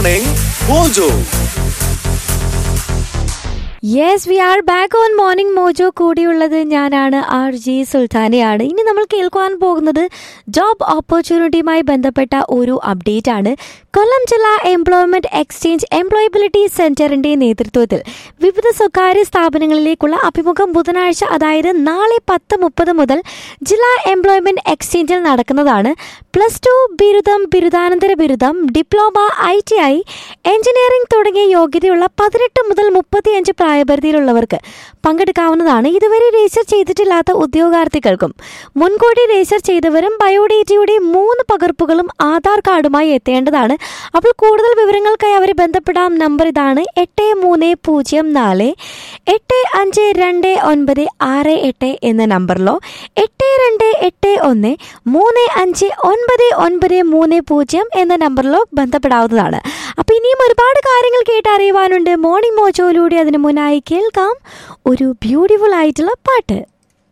Morning Mojo. Yes we are back on morning Mojo കൂടിയുള്ളത് ഞാനാണ് R G സുൽത്താനയാണ് ഇനി നമ്മൾ കേൾക്കുവാൻ പോകുന്നത് ജോബ് ഓപ്പർച്യൂണിറ്റിയുമായി ബന്ധപ്പെട്ട ഒരു അപ്ഡേറ്റ് ആണ് കൊല്ലം ജില്ലാ എംപ്ലോയ്മെന്റ് എക്സ്ചേഞ്ച് എംപ്ലോയബിലിറ്റി സെന്ററിന്റെ നേതൃത്വത്തിൽ വിവിധ സ്വകാര്യ സ്ഥാപനങ്ങളിലേക്കുള്ള അഭിമുഖം ബുധനാഴ്ച അതായത് നാളെ പത്ത് മുപ്പത് മുതൽ ജില്ലാ എംപ്ലോയ്മെന്റ് എക്സ്ചേഞ്ചിൽ നടക്കുന്നതാണ് പ്ലസ് ടു ബിരുദം ബിരുദാനന്തര ബിരുദം diploma I T I engineering തുടങ്ങിയ യോഗ്യതയുള്ള പതിനെട്ട് മുതൽ മുപ്പത്തിയഞ്ച് പ്രായപരിധിയിലുള്ളവർക്ക് പങ്കെടുക്കാവുന്നതാണ് ഇതുവരെ രജിസ്റ്റർ ചെയ്തിട്ടില്ലാത്ത ഉദ്യോഗാർത്ഥികൾക്കും മുൻകൂട്ടി രജിസ്റ്റർ ചെയ്തവരും ബയോഡേറ്റയുടെ മൂന്ന് പകർപ്പുകളും ആധാർ കാർഡുമായി എത്തേണ്ടതാണ് അപ്പോൾ കൂടുതൽ വിവരങ്ങൾക്കായി അവരെ ബന്ധപ്പെടാം നമ്പർ ഇതാണ് എട്ട് മൂന്ന് പൂജ്യം നാല് എട്ട് അഞ്ച് രണ്ട് ഒൻപത് ആറ് എട്ട് എന്ന നമ്പറിലോ എട്ട് രണ്ട് എട്ട് ഒന്ന് മൂന്ന് അഞ്ച് ഒൻപത് ഒൻപത് മൂന്ന് പൂജ്യം എന്ന നമ്പറിലോ ബന്ധപ്പെടാവുന്നതാണ് അപ്പോൾ ഇനിയും ഒരുപാട് കാര്യങ്ങൾ കേട്ടറിയുവാനുണ്ട് മോർണിംഗ് മോജോയിലൂടെ അതിന് മുന്നായി കേൾക്കാം ഒരു ബ്യൂട്ടിഫുൾ ആയിട്ടുള്ള പാട്ട്